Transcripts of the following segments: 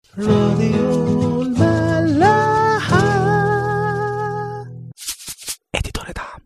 راديو الملاحة اديتور دعم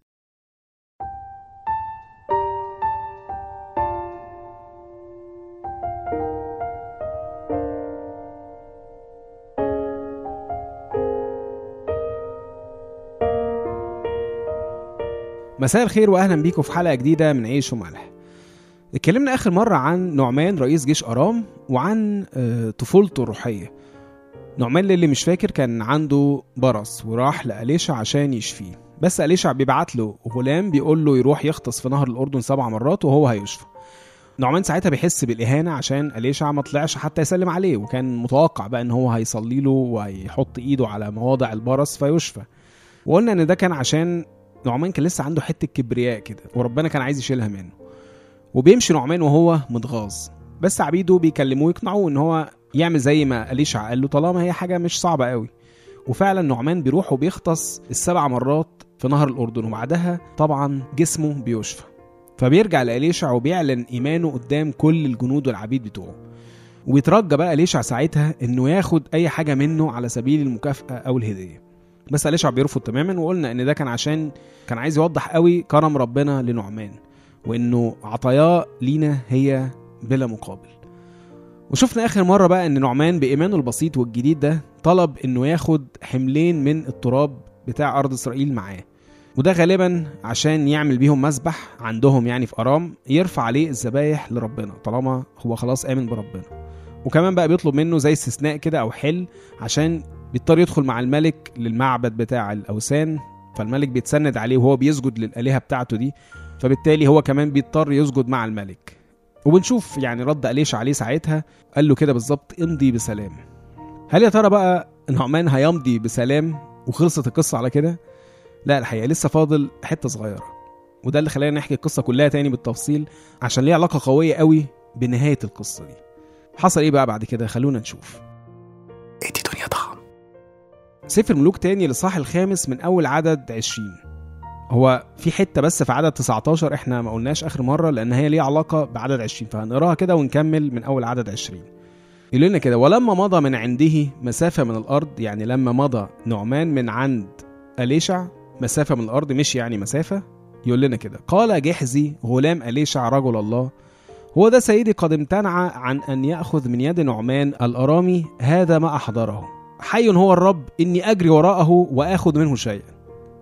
مساء الخير واهلا بيكم في حلقه جديده من عيش وملح اتكلمنا اخر مره عن نعمان رئيس جيش ارام وعن آه، طفولته الروحيه نعمان للي مش فاكر كان عنده برص وراح لأليشع عشان يشفيه بس أليشع بيبعت له غلام بيقول له يروح يغطس في نهر الأردن سبع مرات وهو هيشفى نعمان ساعتها بيحس بالإهانة عشان أليشع ما طلعش حتى يسلم عليه وكان متوقع بقى إن هو هيصلي له وهيحط إيده على مواضع البرص فيشفى وقلنا إن ده كان عشان نعمان كان لسه عنده حتة كبرياء كده وربنا كان عايز يشيلها منه وبيمشي نعمان وهو متغاظ بس عبيده بيكلموه يقنعوه ان هو يعمل زي ما أليشع قال له طالما هي حاجة مش صعبة قوي وفعلا نعمان بيروح وبيغطس السبع مرات في نهر الأردن وبعدها طبعا جسمه بيشفى فبيرجع لأليشع وبيعلن إيمانه قدام كل الجنود والعبيد بتوعه ويترجى بقى أليشع ساعتها إنه ياخد أي حاجة منه على سبيل المكافأة أو الهدية بس أليشع بيرفض تماما وقلنا إن ده كان عشان كان عايز يوضح قوي كرم ربنا لنعمان وإنه عطاياه لينا هي بلا مقابل وشفنا اخر مره بقى ان نعمان بايمانه البسيط والجديد ده طلب انه ياخد حملين من التراب بتاع ارض اسرائيل معاه وده غالبا عشان يعمل بيهم مسبح عندهم يعني في ارام يرفع عليه الذبايح لربنا طالما هو خلاص امن بربنا وكمان بقى بيطلب منه زي استثناء كده او حل عشان بيضطر يدخل مع الملك للمعبد بتاع الاوثان فالملك بيتسند عليه وهو بيسجد للالهه بتاعته دي فبالتالي هو كمان بيضطر يسجد مع الملك وبنشوف يعني رد أليش عليه ساعتها قال له كده بالظبط امضي بسلام هل يا ترى بقى نعمان هيمضي بسلام وخلصت القصة على كده لا الحقيقة لسه فاضل حتة صغيرة وده اللي خلانا نحكي القصة كلها تاني بالتفصيل عشان ليها علاقة قوية قوي بنهاية القصة دي حصل ايه بقى بعد كده خلونا نشوف اديتور يضخم سفر ملوك تاني للصح الخامس من أول عدد 20 هو في حتة بس في عدد 19 احنا ما قلناش آخر مرة لأن هي ليها علاقة بعدد 20 فهنقراها كده ونكمل من أول عدد 20 يقول لنا كده ولما مضى من عنده مسافة من الأرض يعني لما مضى نعمان من عند أليشع مسافة من الأرض مش يعني مسافة يقول لنا كده قال جحزي غلام أليشع رجل الله هو ده سيدي قد امتنع عن أن يأخذ من يد نعمان الأرامي هذا ما أحضره حي هو الرب إني أجري وراءه وآخذ منه شيئا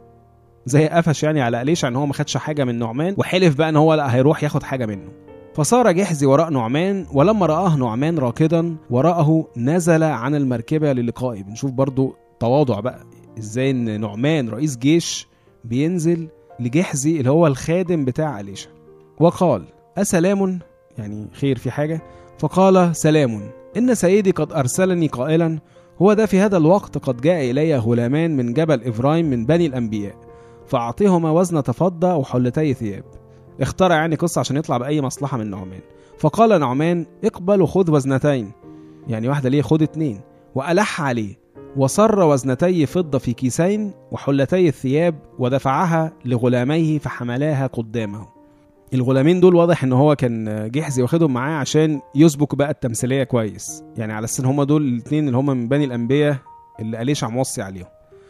زي قفش يعني على أليشع ان هو ما خدش حاجه من نعمان وحلف بقى ان هو لا هيروح ياخد حاجه منه فصار جحزي وراء نعمان ولما رآه نعمان راكدا وراءه نزل عن المركبة للقائه بنشوف برضو تواضع بقى ازاي ان نعمان رئيس جيش بينزل لجحزي اللي هو الخادم بتاع أليشع وقال أسلام يعني خير في حاجة فقال سلام إن سيدي قد أرسلني قائلا هو ده في هذا الوقت قد جاء إلي غلامان من جبل إفرايم من بني الأنبياء فأعطيهما وزنة فضة وحلتي ثياب اخترع يعني قصة عشان يطلع بأي مصلحة من نعمان فقال نعمان اقبل وخذ وزنتين يعني واحدة ليه خذ اتنين وألح عليه وصر وزنتي فضة في كيسين وحلتي الثياب ودفعها لغلاميه فحملاها قدامه الغلامين دول واضح ان هو كان جحزي واخدهم معاه عشان يسبك بقى التمثيليه كويس يعني على السن هما دول الاثنين اللي هما من بني الانبياء اللي أليشع موصي عليهم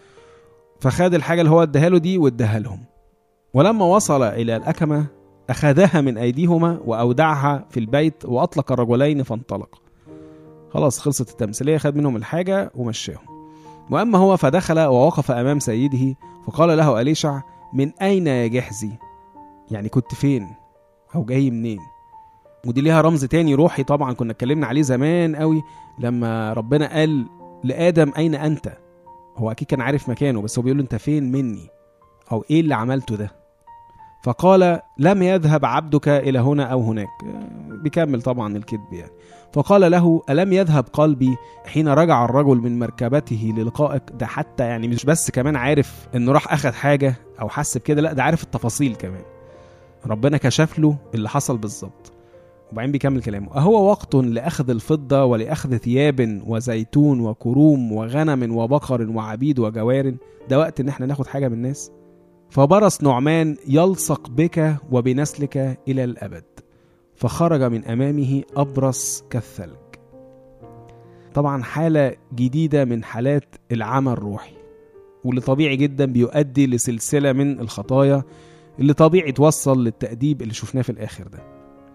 فخد الحاجة اللي هو اداها له دي واداها لهم ولما وصل إلى الأكمة أخذها من أيديهما وأودعها في البيت وأطلق الرجلين فانطلق خلاص خلصت التمثيلية خد منهم الحاجة ومشاهم وأما هو فدخل ووقف أمام سيده فقال له أليشع من أين يا جحزي يعني كنت فين أو جاي منين ودي ليها رمز تاني روحي طبعا كنا اتكلمنا عليه زمان قوي لما ربنا قال لآدم أين أنت هو اكيد كان عارف مكانه بس هو بيقول له انت فين مني او ايه اللي عملته ده فقال لم يذهب عبدك الى هنا او هناك بيكمل طبعا الكذب يعني فقال له الم يذهب قلبي حين رجع الرجل من مركبته للقائك ده حتى يعني مش بس كمان عارف انه راح اخد حاجه او حس بكده لا ده عارف التفاصيل كمان ربنا كشف له اللي حصل بالظبط وبعدين بيكمل كلامه أهو وقت لأخذ الفضة ولأخذ ثياب وزيتون وكروم وغنم وبقر وعبيد وجوار ده وقت إن احنا ناخد حاجة من الناس فبرص نعمان يلصق بك وبنسلك إلى الأبد فخرج من أمامه أبرص كالثلج طبعا حالة جديدة من حالات العمى الروحي واللي طبيعي جدا بيؤدي لسلسلة من الخطايا اللي طبيعي توصل للتأديب اللي شفناه في الآخر ده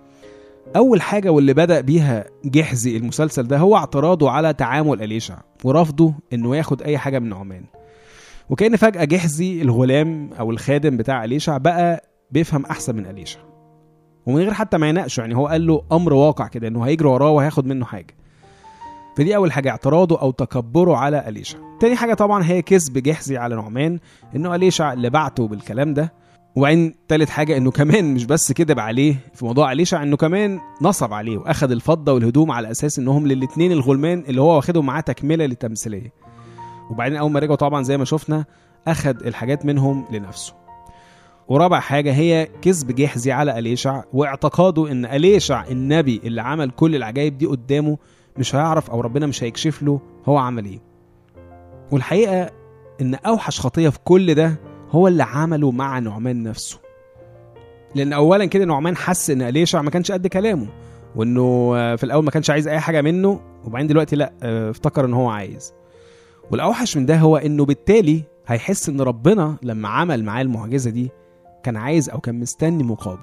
أول حاجة واللي بدأ بيها جحزي المسلسل ده هو اعتراضه على تعامل أليشع ورفضه إنه ياخد أي حاجة من نعمان وكأن فجأة جحزي الغلام أو الخادم بتاع أليشع بقى بيفهم أحسن من أليشع ومن غير حتى ما يناقشه يعني هو قال له أمر واقع كده إنه هيجري وراه وهياخد منه حاجة فدي أول حاجة اعتراضه أو تكبره على أليشع تاني حاجة طبعا هي كذب جحزي على نعمان إنه أليشع اللي بعته بالكلام ده وبعدين تالت حاجة انه كمان مش بس كذب عليه في موضوع أليشع انه كمان نصب عليه واخد الفضة والهدوم على اساس انهم للاتنين الغلمان اللي هو واخدهم معاه تكملة للتمثيلية وبعدين اول ما رجعوا طبعا زي ما شفنا اخد الحاجات منهم لنفسه ورابع حاجة هي كذب جحزي على أليشع واعتقاده ان أليشع النبي اللي عمل كل العجائب دي قدامه مش هيعرف او ربنا مش هيكشف له هو عمل ايه والحقيقة ان اوحش خطية في كل ده هو اللي عمله مع نعمان نفسه لان اولا كده نعمان حس ان اليشع ما كانش قد كلامه وانه آه، في الاول ما كانش عايز اي حاجه منه وبعدين دلوقتي لا آه، افتكر ان هو عايز والاوحش من ده هو انه بالتالي هيحس ان ربنا لما عمل معاه المعجزه دي كان عايز او كان مستني مقابل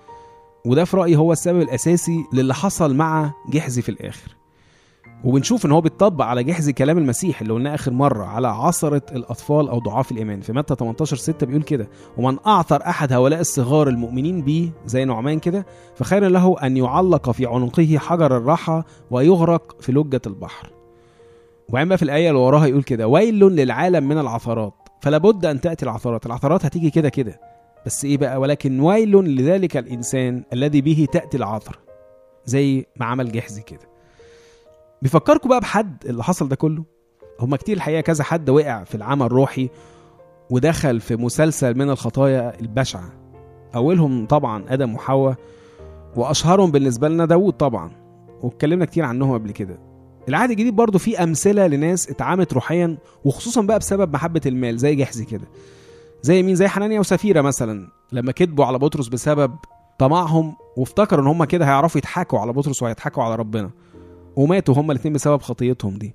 وده في رايي هو السبب الاساسي للي حصل مع جحزي في الاخر وبنشوف ان هو بيطبق على جحزي كلام المسيح اللي قلناه اخر مره على عصره الاطفال او ضعاف الايمان في متى 18 6 بيقول كده ومن اعثر احد هؤلاء الصغار المؤمنين به زي نعمان كده فخير له ان يعلق في عنقه حجر الراحه ويغرق في لجه البحر وبعدين بقى في الايه اللي وراها يقول كده ويل للعالم من العثرات فلا بد ان تاتي العثرات العثرات هتيجي كده كده بس ايه بقى ولكن ويل لذلك الانسان الذي به تاتي العثره زي ما عمل جحزي كده بيفكركم بقى بحد اللي حصل ده كله هما كتير الحقيقه كذا حد وقع في العمى الروحي ودخل في مسلسل من الخطايا البشعه اولهم طبعا ادم وحواء واشهرهم بالنسبه لنا داوود طبعا واتكلمنا كتير عنهم قبل كده العهد الجديد برضه فيه امثله لناس اتعامت روحيا وخصوصا بقى بسبب محبه المال زي جحزي كده زي مين زي حنانيا وسفيره مثلا لما كذبوا على بطرس بسبب طمعهم وافتكروا ان هم كده هيعرفوا يضحكوا على بطرس وهيضحكوا على ربنا وماتوا هما الاثنين بسبب خطيتهم دي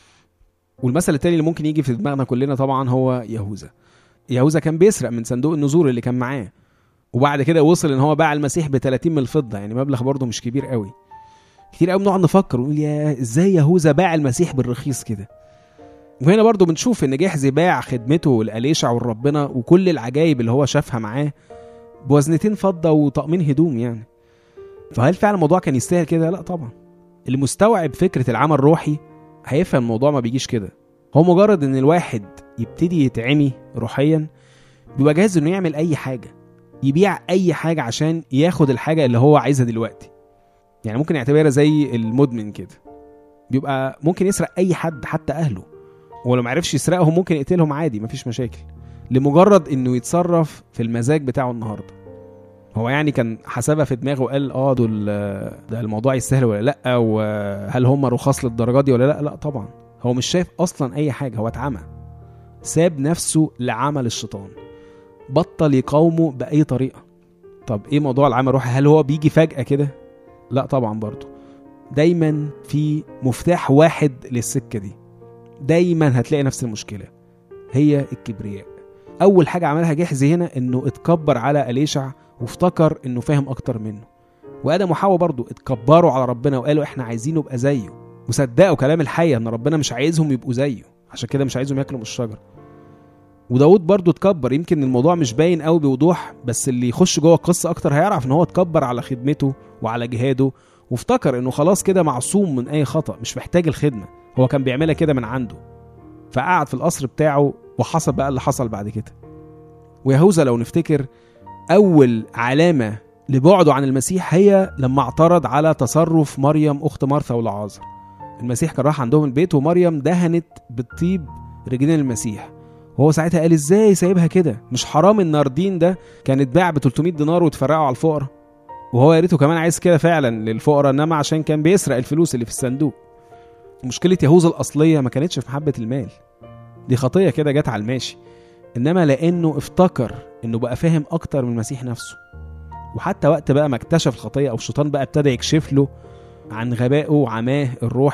والمثل التاني اللي ممكن يجي في دماغنا كلنا طبعا هو يهوذا يهوذا كان بيسرق من صندوق النذور اللي كان معاه وبعد كده وصل ان هو باع المسيح ب 30 من الفضه يعني مبلغ برضه مش كبير قوي كتير قوي بنقعد نفكر ونقول يا ازاي يهوذا باع المسيح بالرخيص كده وهنا برضه بنشوف ان جحزي باع خدمته لأليشع ولربنا وكل العجايب اللي هو شافها معاه بوزنتين فضه وطقمين هدوم يعني فهل فعلا الموضوع كان يستاهل كده لا طبعا اللي مستوعب فكره العمل الروحي هيفهم الموضوع ما بيجيش كده هو مجرد ان الواحد يبتدي يتعمي روحيا بيبقى جاهز انه يعمل اي حاجه يبيع اي حاجه عشان ياخد الحاجه اللي هو عايزها دلوقتي يعني ممكن يعتبرها زي المدمن كده بيبقى ممكن يسرق اي حد حتى اهله ولو معرفش يسرقهم ممكن يقتلهم عادي مفيش مشاكل لمجرد انه يتصرف في المزاج بتاعه النهارده هو يعني كان حسبها في دماغه وقال اه دول ده الموضوع يستاهل ولا لا وهل هم رخاص للدرجه دي ولا لا لا طبعا هو مش شايف اصلا اي حاجه هو اتعمى ساب نفسه لعمل الشيطان بطل يقاومه باي طريقه طب ايه موضوع العمى الروحي هل هو بيجي فجاه كده لا طبعا برضه دايما في مفتاح واحد للسكه دي دايما هتلاقي نفس المشكله هي الكبرياء اول حاجه عملها جحزي هنا انه اتكبر على اليشع وافتكر انه فاهم اكتر منه وادم وحواء برضه اتكبروا على ربنا وقالوا احنا عايزينه يبقى زيه وصدقوا كلام الحيه ان ربنا مش عايزهم يبقوا زيه عشان كده مش عايزهم ياكلوا من الشجره وداود برضه اتكبر يمكن الموضوع مش باين قوي بوضوح بس اللي يخش جوه القصه اكتر هيعرف ان هو اتكبر على خدمته وعلى جهاده وافتكر انه خلاص كده معصوم من اي خطا مش محتاج الخدمه هو كان بيعملها كده من عنده فقعد في القصر بتاعه وحصل بقى اللي حصل بعد كده ويهوذا لو نفتكر اول علامه لبعده عن المسيح هي لما اعترض على تصرف مريم اخت مرثا والعازر المسيح كان راح عندهم البيت ومريم دهنت بالطيب رجلين المسيح وهو ساعتها قال ازاي سايبها كده مش حرام الناردين ده كان اتباع ب 300 دينار وتفرقوا على الفقراء وهو يا ريته كمان عايز كده فعلا للفقراء انما عشان كان بيسرق الفلوس اللي في الصندوق مشكله يهوذا الاصليه ما كانتش في محبه المال دي خطيه كده جت على الماشي انما لانه افتكر انه بقى فاهم اكتر من المسيح نفسه وحتى وقت بقى ما اكتشف الخطيه او الشيطان بقى ابتدى يكشف له عن غبائه وعماه الروحي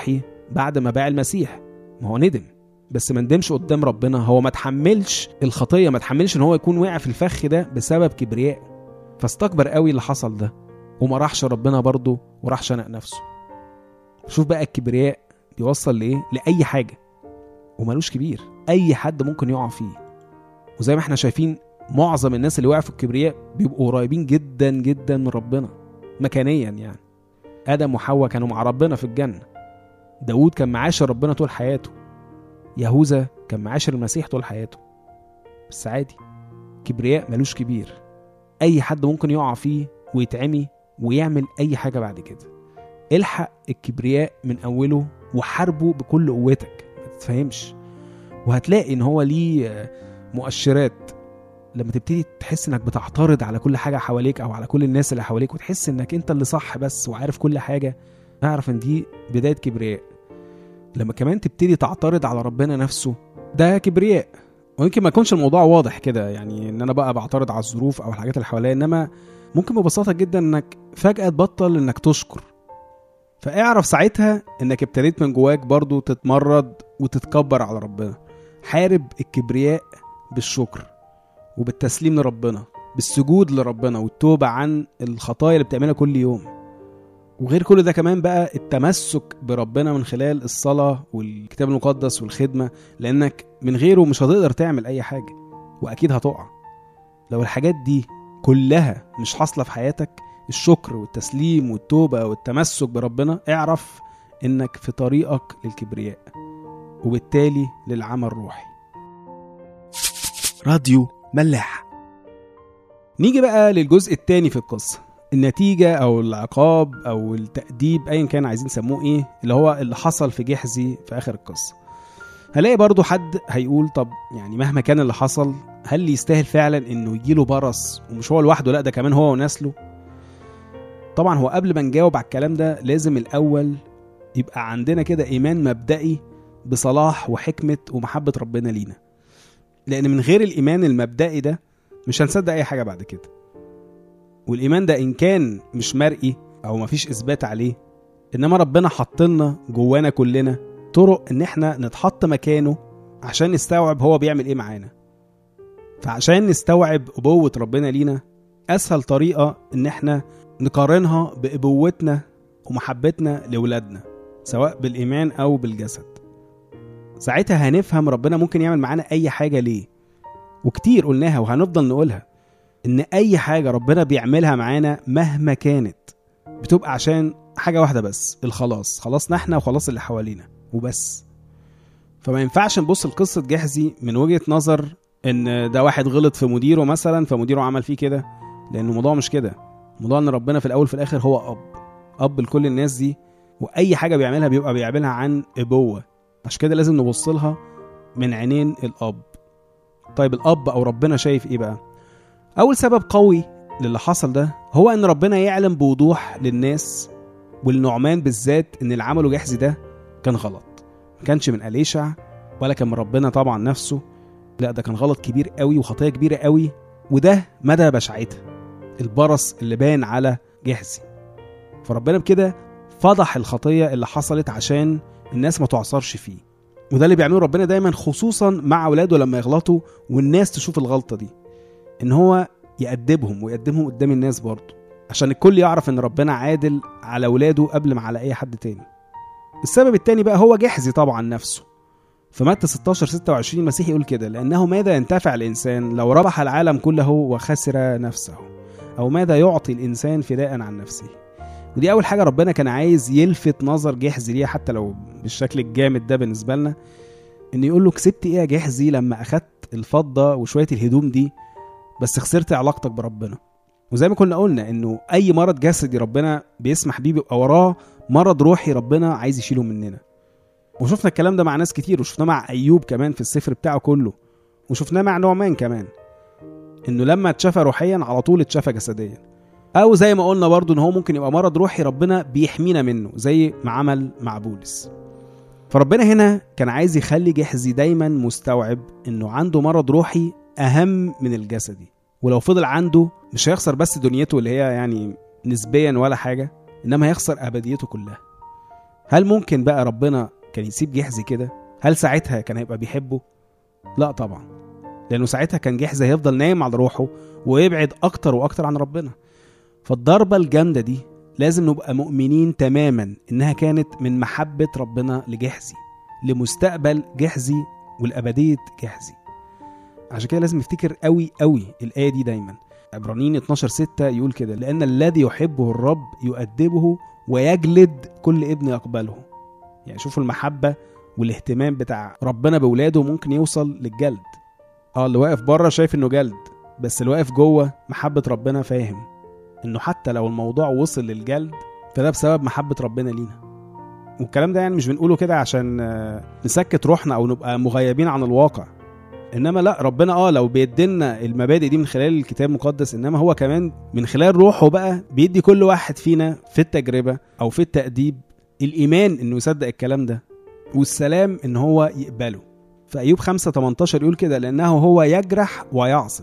بعد ما باع المسيح ما هو ندم بس ما ندمش قدام ربنا هو ما تحملش الخطيه ما تحملش ان هو يكون وقع في الفخ ده بسبب كبرياء فاستكبر قوي اللي حصل ده وما راحش ربنا برضه وراح شنق نفسه شوف بقى الكبرياء بيوصل لايه لاي حاجه ومالوش كبير اي حد ممكن يقع فيه وزي ما احنا شايفين معظم الناس اللي وقعوا في الكبرياء بيبقوا قريبين جدا جدا من ربنا مكانيا يعني ادم وحواء كانوا مع ربنا في الجنه داود كان معاشر ربنا طول حياته يهوذا كان معاشر المسيح طول حياته بس عادي كبرياء ملوش كبير اي حد ممكن يقع فيه ويتعمي ويعمل اي حاجه بعد كده الحق الكبرياء من اوله وحاربه بكل قوتك ما تتفهمش وهتلاقي ان هو ليه آه، مؤشرات لما تبتدي تحس انك بتعترض على كل حاجه حواليك او على كل الناس اللي حواليك وتحس انك انت اللي صح بس وعارف كل حاجه اعرف ان دي بدايه كبرياء لما كمان تبتدي تعترض على ربنا نفسه ده كبرياء ويمكن ما يكونش الموضوع واضح كده يعني ان انا بقى بعترض على الظروف او الحاجات اللي حواليا انما ممكن ببساطه جدا انك فجاه تبطل انك تشكر فاعرف ساعتها انك ابتديت من جواك برضو تتمرد وتتكبر على ربنا حارب الكبرياء بالشكر وبالتسليم لربنا بالسجود لربنا والتوبة عن الخطايا اللي بتعملها كل يوم وغير كل ده كمان بقى التمسك بربنا من خلال الصلاة والكتاب المقدس والخدمة لأنك من غيره مش هتقدر تعمل أي حاجة وأكيد هتقع لو الحاجات دي كلها مش حاصلة في حياتك الشكر والتسليم والتوبة والتمسك بربنا اعرف إنك في طريقك للكبرياء وبالتالي للعمى الروحي راديو ملاح نيجي بقى للجزء الثاني في القصة النتيجة أو العقاب أو التأديب أيا كان عايزين نسموه إيه اللي هو اللي حصل في جحزي في آخر القصة هلاقي برضو حد هيقول طب يعني مهما كان اللي حصل هل يستاهل فعلا إنه يجيله برص ومش هو لوحده لا ده كمان هو ونسله طبعا هو قبل ما نجاوب على الكلام ده لازم الأول يبقى عندنا كده إيمان مبدئي بصلاح وحكمة ومحبة ربنا لينا لأن من غير الإيمان المبدئي ده مش هنصدق أي حاجة بعد كده والإيمان ده إن كان مش مرئي أو مفيش إثبات عليه إنما ربنا حطلنا جوانا كلنا طرق إن إحنا نتحط مكانه عشان نستوعب هو بيعمل إيه معانا فعشان نستوعب أبوة ربنا لينا أسهل طريقة إن إحنا نقارنها بأبوتنا ومحبتنا لولادنا سواء بالإيمان أو بالجسد ساعتها هنفهم ربنا ممكن يعمل معانا أي حاجة ليه وكتير قلناها وهنفضل نقولها إن أي حاجة ربنا بيعملها معانا مهما كانت بتبقى عشان حاجة واحدة بس الخلاص خلاصنا احنا وخلاص اللي حوالينا وبس فما ينفعش نبص لقصة جحزي من وجهة نظر إن ده واحد غلط في مديره مثلا فمديره عمل فيه كده لأن الموضوع مش كده الموضوع إن ربنا في الأول في الآخر هو أب أب لكل الناس دي وأي حاجة بيعملها بيبقى بيعملها عن أبوة عشان كده لازم نبص لها من عينين الأب طيب الأب أو ربنا شايف إيه بقى أول سبب قوي للي حصل ده هو إن ربنا يعلم بوضوح للناس والنعمان بالذات إن اللي عمله جحزي ده كان غلط ما كانش من أليشع ولا كان من ربنا طبعا نفسه لا ده كان غلط كبير قوي وخطية كبيرة قوي وده مدى بشاعتها البرص اللي بان على جحزي فربنا بكده فضح الخطية اللي حصلت عشان الناس ما تعصرش فيه وده اللي بيعمله ربنا دايما خصوصا مع اولاده لما يغلطوا والناس تشوف الغلطه دي ان هو يأدبهم ويقدمهم قدام الناس برضه عشان الكل يعرف ان ربنا عادل على اولاده قبل ما على اي حد تاني السبب التاني بقى هو جحزي طبعا نفسه في متى 16 26 المسيح يقول كده لانه ماذا ينتفع الانسان لو ربح العالم كله وخسر نفسه او ماذا يعطي الانسان فداء عن نفسه ودي اول حاجه ربنا كان عايز يلفت نظر جحزي ليها حتى لو بالشكل الجامد ده بالنسبه لنا ان يقول له كسبت ايه يا جحزي لما اخدت الفضه وشويه الهدوم دي بس خسرت علاقتك بربنا وزي ما كنا قلنا انه اي مرض جسدي ربنا بيسمح بيه بيبقى وراه مرض روحي ربنا عايز يشيله مننا وشفنا الكلام ده مع ناس كتير وشفناه مع ايوب كمان في السفر بتاعه كله وشفناه مع نعمان كمان انه لما اتشفى روحيا على طول اتشفى جسديا او زي ما قلنا برضو ان هو ممكن يبقى مرض روحي ربنا بيحمينا منه زي ما عمل مع بولس فربنا هنا كان عايز يخلي جحزي دايما مستوعب انه عنده مرض روحي اهم من الجسدي ولو فضل عنده مش هيخسر بس دنيته اللي هي يعني نسبيا ولا حاجه انما هيخسر ابديته كلها هل ممكن بقى ربنا كان يسيب جحزي كده هل ساعتها كان هيبقى بيحبه لا طبعا لانه ساعتها كان جحزي هيفضل نايم على روحه ويبعد اكتر واكتر عن ربنا فالضربه الجامده دي لازم نبقى مؤمنين تماما انها كانت من محبه ربنا لجحزي لمستقبل جحزي والابديه جحزي عشان كده لازم نفتكر قوي قوي الايه دي دايما عبرانيين 12 6 يقول كده لان الذي يحبه الرب يؤدبه ويجلد كل ابن يقبله يعني شوفوا المحبه والاهتمام بتاع ربنا باولاده ممكن يوصل للجلد اه اللي واقف بره شايف انه جلد بس اللي واقف جوه محبه ربنا فاهم انه حتى لو الموضوع وصل للجلد فده بسبب محبه ربنا لينا والكلام ده يعني مش بنقوله كده عشان آه، نسكت روحنا او نبقى مغيبين عن الواقع انما لا ربنا اه لو بيدينا المبادئ دي من خلال الكتاب المقدس انما هو كمان من خلال روحه بقى بيدي كل واحد فينا في التجربه او في التاديب الايمان انه يصدق الكلام ده والسلام ان هو يقبله فايوب 5 18 يقول كده لانه هو يجرح ويعصب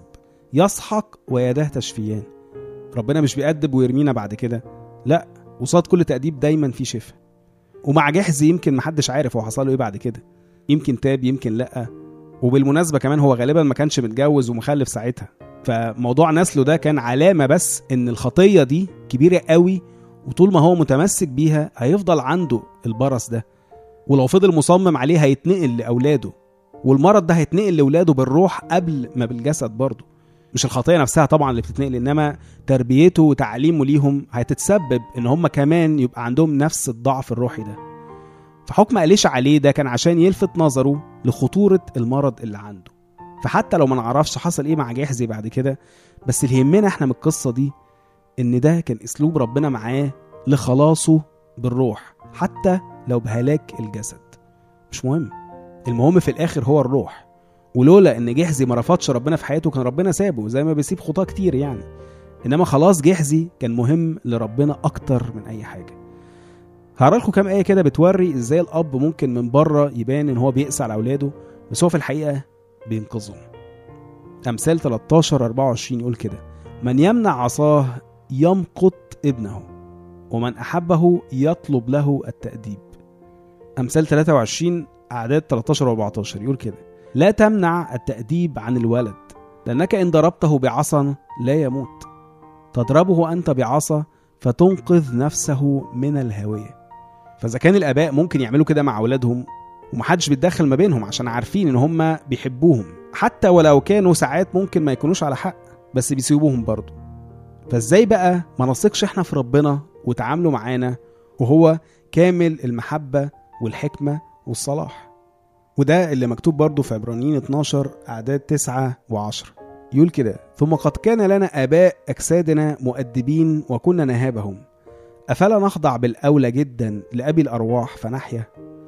يسحق ويداه تشفيان ربنا مش بيأدب ويرمينا بعد كده لا قصاد كل تأديب دايما في شفاء ومع جحز يمكن محدش عارف هو حصل له ايه بعد كده يمكن تاب يمكن لا وبالمناسبه كمان هو غالبا ما كانش متجوز ومخلف ساعتها فموضوع نسله ده كان علامه بس ان الخطيه دي كبيره قوي وطول ما هو متمسك بيها هيفضل عنده البرص ده ولو فضل مصمم عليه هيتنقل لاولاده والمرض ده هيتنقل لاولاده بالروح قبل ما بالجسد برضه مش الخطيه نفسها طبعا اللي بتتنقل انما تربيته وتعليمه ليهم هتتسبب ان هم كمان يبقى عندهم نفس الضعف الروحي ده فحكم أليشع عليه ده كان عشان يلفت نظره لخطورة المرض اللي عنده فحتى لو ما نعرفش حصل ايه مع جحزي بعد كده بس اللي يهمنا احنا من القصة دي ان ده كان اسلوب ربنا معاه لخلاصه بالروح حتى لو بهلاك الجسد مش مهم المهم في الاخر هو الروح ولولا ان جحزي ما رفضش ربنا في حياته كان ربنا سابه زي ما بيسيب خطاه كتير يعني انما خلاص جحزي كان مهم لربنا اكتر من اي حاجه هقرا لكم كام ايه كده بتوري ازاي الاب ممكن من بره يبان ان هو بيقسى على اولاده بس هو في الحقيقه بينقذهم امثال 13 24 يقول كده من يمنع عصاه يمقت ابنه ومن احبه يطلب له التاديب امثال 23 اعداد 13 و 14 يقول كده لا تمنع التاديب عن الولد لانك ان ضربته بعصا لا يموت تضربه انت بعصا فتنقذ نفسه من الهاويه فاذا كان الاباء ممكن يعملوا كده مع اولادهم ومحدش بيتدخل ما بينهم عشان عارفين ان هم بيحبوهم حتى ولو كانوا ساعات ممكن ما يكونوش على حق بس بيسيبوهم برضه فازاي بقى ما نثقش احنا في ربنا وتعاملوا معانا وهو كامل المحبة والحكمة والصلاح وده اللي مكتوب برضه في عبرانيين 12 أعداد 9 و10 يقول كده ثم قد كان لنا آباء أجسادنا مؤدبين وكنا نهابهم أفلا نخضع بالأولى جدا لأبي الأرواح فنحيا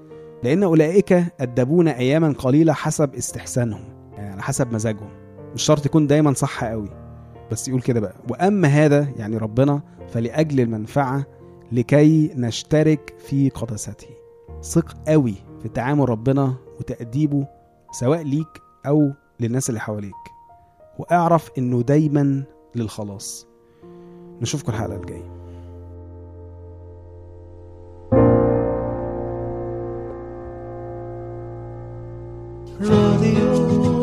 لأن أولئك أدبونا أياما قليلة حسب استحسانهم يعني على حسب مزاجهم مش شرط يكون دايما صح قوي بس يقول كده بقى وأما هذا يعني ربنا فلأجل المنفعة لكي نشترك في قدسته ثق قوي في تعامل ربنا وتأديبه سواء ليك أو للناس اللي حواليك واعرف انه دايما للخلاص نشوفكم الحلقة الجاية راديو